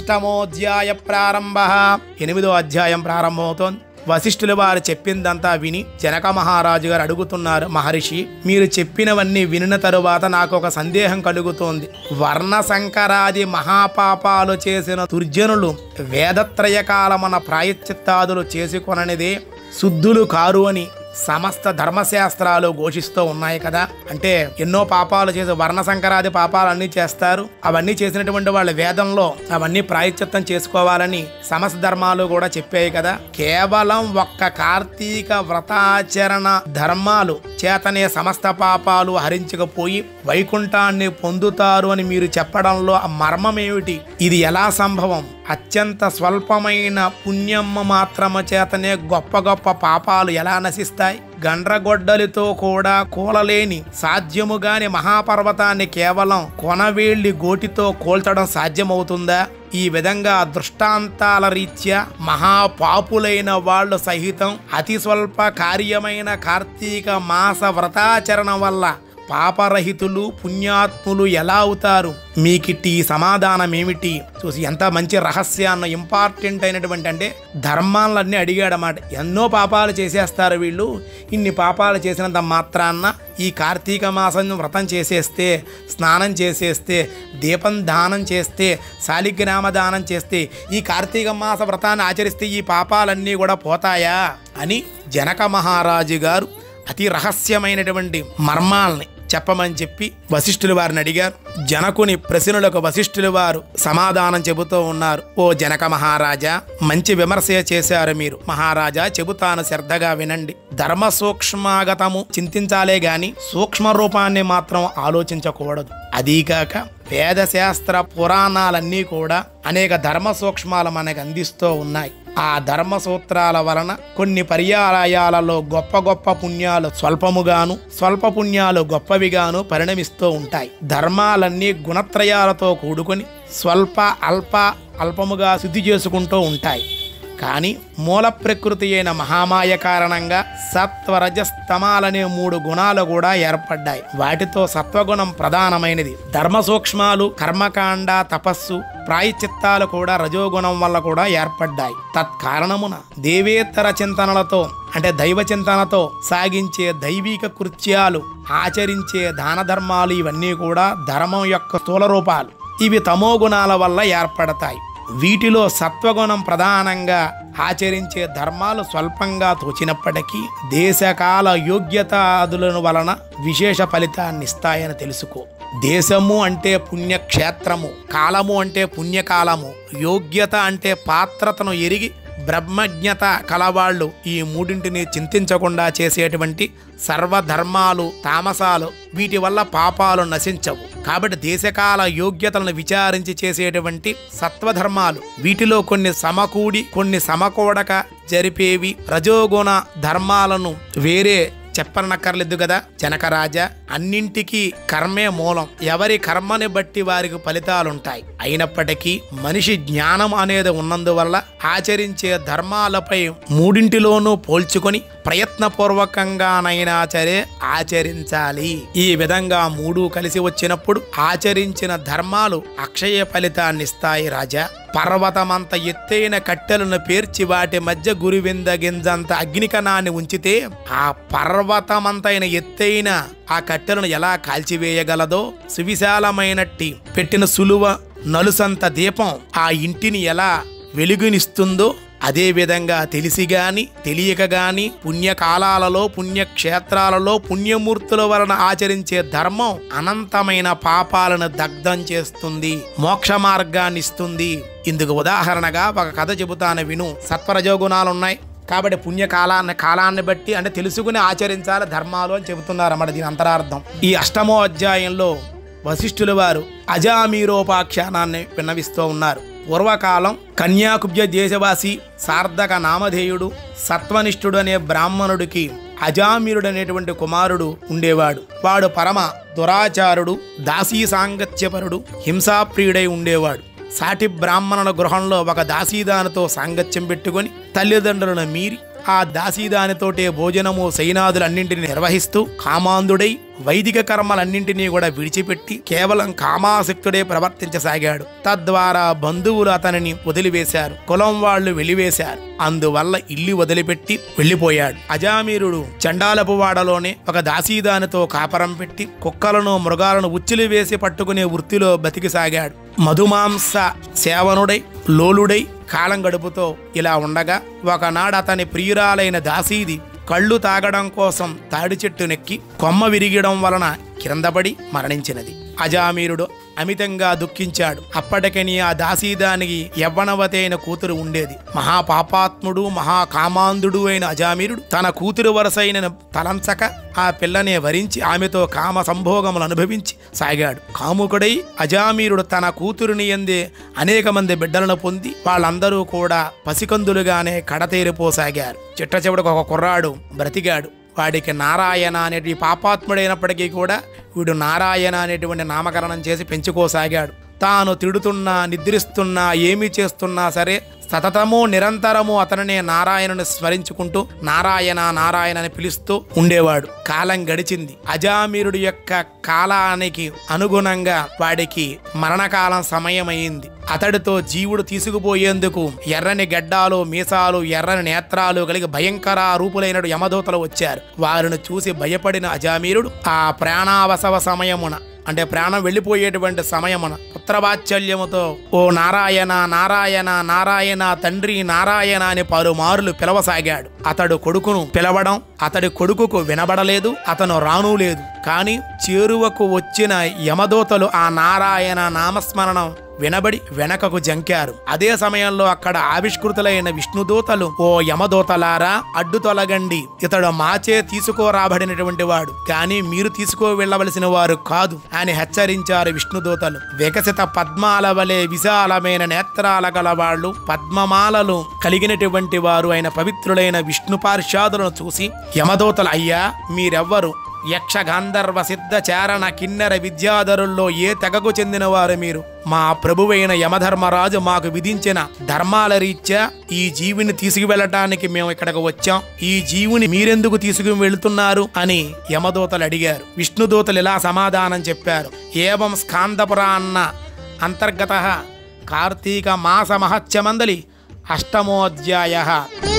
అష్టమోధ్యాయ ప్రారంభ ఎనిమిదో అధ్యాయం ప్రారంభమవుతోంది వశిష్ఠుల వారు చెప్పిందంతా విని జనక మహారాజు గారు అడుగుతున్నారు మహర్షి మీరు చెప్పినవన్నీ వినిన తరువాత నాకు ఒక సందేహం కలుగుతోంది వర్ణ సంకరాది మహాపాపాలు చేసిన దుర్జనులు వేదత్రయ కాలమన ప్రాయశ్చిత్తాదులు చేసుకొననిదే శుద్ధులు కారు అని సమస్త ధర్మశాస్త్రాలు ఘోషిస్తూ ఉన్నాయి కదా అంటే ఎన్నో పాపాలు చేసి వర్ణ సంకరాది పాపాలు అన్నీ చేస్తారు అవన్నీ చేసినటువంటి వాళ్ళ వేదంలో అవన్నీ ప్రాయశ్చిత్తం చేసుకోవాలని సమస్త ధర్మాలు కూడా చెప్పాయి కదా కేవలం ఒక్క కార్తీక వ్రతాచరణ ధర్మాలు చేతనే సమస్త పాపాలు హరించకపోయి వైకుంఠాన్ని పొందుతారు అని మీరు చెప్పడంలో ఆ మర్మం ఏమిటి ఇది ఎలా సంభవం అత్యంత స్వల్పమైన పుణ్యమ్మ మాత్రమ చేతనే గొప్ప గొప్ప పాపాలు ఎలా నశిస్తాయి గండ్రగొడ్డలితో కూడా కూలలేని సాధ్యముగాని మహాపర్వతాన్ని కేవలం కొనవేళ్లి గోటితో కోల్చడం సాధ్యమవుతుందా ఈ విధంగా దృష్టాంతాల రీత్యా మహాపాపులైన వాళ్ళు సహితం అతి స్వల్ప కార్యమైన కార్తీక మాస వ్రతాచరణ వల్ల పాపరహితులు పుణ్యాత్ములు ఎలా అవుతారు మీకిట్టి ఈ సమాధానం ఏమిటి చూసి ఎంత మంచి రహస్యాన్ని ఇంపార్టెంట్ అయినటువంటి అంటే ధర్మాలన్నీ అడిగాడన్నమాట ఎన్నో పాపాలు చేసేస్తారు వీళ్ళు ఇన్ని పాపాలు చేసినంత మాత్రాన్న ఈ కార్తీక మాసం వ్రతం చేసేస్తే స్నానం చేసేస్తే దీపం దానం చేస్తే శాలిగ్రామ దానం చేస్తే ఈ కార్తీక మాస వ్రతాన్ని ఆచరిస్తే ఈ పాపాలన్నీ కూడా పోతాయా అని జనక మహారాజు గారు అతి రహస్యమైనటువంటి మర్మాల్ని చెప్పమని చెప్పి వశిష్ఠుల వారిని అడిగారు జనకుని ప్రశ్నలకు వశిష్ఠుల వారు సమాధానం చెబుతూ ఉన్నారు ఓ జనక మహారాజా మంచి విమర్శ చేశారు మీరు మహారాజా చెబుతాను శ్రద్ధగా వినండి ధర్మ సూక్ష్మాగతము చింతించాలే గాని సూక్ష్మ రూపాన్ని మాత్రం ఆలోచించకూడదు అదీకాక వేదశాస్త్ర పురాణాలన్నీ కూడా అనేక ధర్మ సూక్ష్మాలు మనకు అందిస్తూ ఉన్నాయి ఆ ధర్మ సూత్రాల వలన కొన్ని పర్యాలయాలలో గొప్ప గొప్ప పుణ్యాలు స్వల్పముగాను స్వల్ప పుణ్యాలు గొప్పవిగాను పరిణమిస్తూ ఉంటాయి ధర్మాలన్నీ గుణత్రయాలతో కూడుకొని స్వల్ప అల్ప అల్పముగా శుద్ధి చేసుకుంటూ ఉంటాయి కానీ మూల ప్రకృతి అయిన మహామాయ కారణంగా సత్వరజస్తమాలనే మూడు గుణాలు కూడా ఏర్పడ్డాయి వాటితో సత్వగుణం ప్రధానమైనది ధర్మ సూక్ష్మాలు కర్మకాండ తపస్సు ప్రాయచిత్తాలు కూడా రజోగుణం వల్ల కూడా ఏర్పడ్డాయి తత్కారణమున దేవేతర చింతనలతో అంటే దైవ చింతనతో సాగించే దైవిక కృత్యాలు ఆచరించే దాన ధర్మాలు ఇవన్నీ కూడా ధర్మం యొక్క స్థూల రూపాలు ఇవి తమో గుణాల వల్ల ఏర్పడతాయి వీటిలో సత్వగుణం ప్రధానంగా ఆచరించే ధర్మాలు స్వల్పంగా తోచినప్పటికీ దేశకాల యోగ్యతాదులను వలన విశేష ఫలితాన్ని ఇస్తాయని తెలుసుకో దేశము అంటే పుణ్యక్షేత్రము కాలము అంటే పుణ్యకాలము యోగ్యత అంటే పాత్రతను ఎరిగి బ్రహ్మజ్ఞత కలవాళ్ళు ఈ మూడింటిని చింతించకుండా చేసేటువంటి సర్వధర్మాలు తామసాలు వీటి వల్ల పాపాలు నశించవు కాబట్టి దేశకాల యోగ్యతలను విచారించి చేసేటువంటి సత్వధర్మాలు వీటిలో కొన్ని సమకూడి కొన్ని సమకూడక జరిపేవి రజోగుణ ధర్మాలను వేరే చెప్పనక్కర్లేదు కదా జనకరాజా అన్నింటికీ కర్మే మూలం ఎవరి కర్మని బట్టి వారికి ఫలితాలుంటాయి అయినప్పటికీ మనిషి జ్ఞానం అనేది ఉన్నందువల్ల ఆచరించే ధర్మాలపై మూడింటిలోనూ పోల్చుకొని ప్రయత్నపూర్వకంగానైనా సరే ఆచరించాలి ఈ విధంగా మూడు కలిసి వచ్చినప్పుడు ఆచరించిన ధర్మాలు అక్షయ ఫలితాన్ని ఇస్తాయి రాజా పర్వతమంత ఎత్తైన కట్టెలను పేర్చి వాటి మధ్య గురివింద గింజంత అగ్నికణాన్ని ఉంచితే ఆ పర్వతమంతైన ఎత్తైన ఆ కట్టెలను ఎలా కాల్చివేయగలదో సువిశాలమైనట్టి పెట్టిన సులువ నలుసంత దీపం ఆ ఇంటిని ఎలా వెలుగునిస్తుందో అదే విధంగా తెలిసి గాని తెలియక గాని పుణ్యకాలాలలో పుణ్యక్షేత్రాలలో పుణ్యమూర్తుల వలన ఆచరించే ధర్మం అనంతమైన పాపాలను దగ్ధం చేస్తుంది మోక్ష మార్గాన్ని ఇస్తుంది ఇందుకు ఉదాహరణగా ఒక కథ చెబుతాను విను సత్వరజోగుణాలు ఉన్నాయి కాబట్టి పుణ్యకాలాన్ని కాలాన్ని బట్టి అంటే తెలుసుకుని ఆచరించాలి ధర్మాలు అని చెబుతున్నారు అన్నమాట దీని అంతరార్థం ఈ అష్టమో అధ్యాయంలో వశిష్ఠుల వారు అజామీరోపాఖ్యానాన్ని విన్నవిస్తూ ఉన్నారు పూర్వకాలం కన్యాకుబ్జ దేశవాసి సార్థక నామధేయుడు సత్వనిష్ఠుడు అనే బ్రాహ్మణుడికి అజామీరుడు అనేటువంటి కుమారుడు ఉండేవాడు వాడు పరమ దురాచారుడు దాసీ సాంగత్యపరుడు హింసాప్రియుడై ఉండేవాడు సాటి బ్రాహ్మణుల గృహంలో ఒక దాసీదానితో సాంగత్యం పెట్టుకొని తల్లిదండ్రులను మీరి ఆ దాసీదానితోటే భోజనము సైనాదులన్నింటినీ నిర్వహిస్తూ కామాంధుడై వైదిక కర్మలన్నింటినీ కూడా విడిచిపెట్టి కేవలం కామాసక్తుడే ప్రవర్తించసాగాడు తద్వారా బంధువులు అతనిని వదిలివేశారు కులం వాళ్ళు వెలివేశారు అందువల్ల ఇల్లు వదిలిపెట్టి వెళ్ళిపోయాడు అజామీరుడు చండాలపు వాడలోనే ఒక దాసీదానితో కాపరం పెట్టి కుక్కలను మృగాలను ఉచ్చులు వేసి పట్టుకునే వృత్తిలో బతికిసాగాడు మధుమాంస సేవనుడై లోలుడై కాలం గడుపుతో ఇలా ఉండగా ఒకనాడు అతని ప్రియురాలైన దాసీది కళ్ళు తాగడం కోసం తాడి చెట్టు నెక్కి కొమ్మ విరిగడం వలన కిందపడి మరణించినది అజామీరుడు అమితంగా దుఃఖించాడు అప్పటికని ఆ దాసీదానికి యవ్వనవతి అయిన కూతురు ఉండేది మహాపాపాత్ముడు మహాకామాంధుడు అయిన అజామీరుడు తన కూతురు వరసైన తలంచక ఆ పిల్లనే వరించి ఆమెతో కామ సంభోగములు అనుభవించి సాగాడు కాముకుడై అజామీరుడు తన కూతురుని ఎందే అనేక మంది బిడ్డలను పొంది వాళ్ళందరూ కూడా పసికందులుగానే కడతేరిపోసాగారు చిట్ట చివరికి ఒక కుర్రాడు బ్రతికాడు వాడికి నారాయణ అనేటి పాపాత్ముడైనప్పటికీ కూడా వీడు నారాయణ అనేటువంటి నామకరణం చేసి పెంచుకోసాగాడు తాను తిడుతున్నా నిద్రిస్తున్నా ఏమి చేస్తున్నా సరే సతతము నిరంతరము అతనినే నారాయణను స్మరించుకుంటూ నారాయణ నారాయణ అని పిలుస్తూ ఉండేవాడు కాలం గడిచింది అజామీరుడి యొక్క కాలానికి అనుగుణంగా వాడికి మరణకాలం సమయమైంది అతడితో జీవుడు తీసుకుపోయేందుకు ఎర్రని గడ్డాలు మీసాలు ఎర్రని నేత్రాలు కలిగి భయంకర రూపులైన యమదూతలు వచ్చారు వారిని చూసి భయపడిన అజామీరుడు ఆ ప్రాణావసవ సమయమున అంటే ప్రాణం వెళ్ళిపోయేటువంటి సమయమున పుత్రవాత్సల్యముతో ఓ నారాయణ నారాయణ నారాయణ తండ్రి నారాయణ అని పలుమారులు పిలవసాగాడు అతడు కొడుకును పిలవడం అతడి కొడుకుకు వినబడలేదు అతను రాను లేదు కానీ చేరువకు వచ్చిన యమదూతలు ఆ నారాయణ నామస్మరణం వినబడి వెనకకు జంకారు అదే సమయంలో అక్కడ ఆవిష్కృతులైన విష్ణుదూతలు ఓ యమదూతలారా అడ్డు తొలగండి ఇతడు మాచే తీసుకోరాబడినటువంటి వాడు కానీ మీరు తీసుకో వెళ్ళవలసిన వారు కాదు అని హెచ్చరించారు విష్ణుదూతలు వికసిత పద్మాల వలె విశాలమైన నేత్రాల గల వాళ్ళు పద్మమాలలు కలిగినటువంటి వారు అయిన పవిత్రులైన విష్ణు పార్షాదులను చూసి యమదూతలు అయ్యా మీరెవ్వరు యక్ష గాంధర్వ సిద్ధ చారణ కిన్నెర విద్యాధరుల్లో ఏ తెగకు చెందినవారు మీరు మా ప్రభువైన యమధర్మరాజు మాకు విధించిన ధర్మాల రీత్యా ఈ జీవిని తీసుకువెళ్ళటానికి మేము ఇక్కడికి వచ్చాం ఈ జీవుని మీరెందుకు తీసుకుని వెళుతున్నారు అని యమదూతలు అడిగారు విష్ణుదూతలు ఇలా సమాధానం చెప్పారు ఏవం స్కాందపురాన్న అంతర్గత కార్తీక మాస మహత్యమందలి అష్టమోధ్యాయ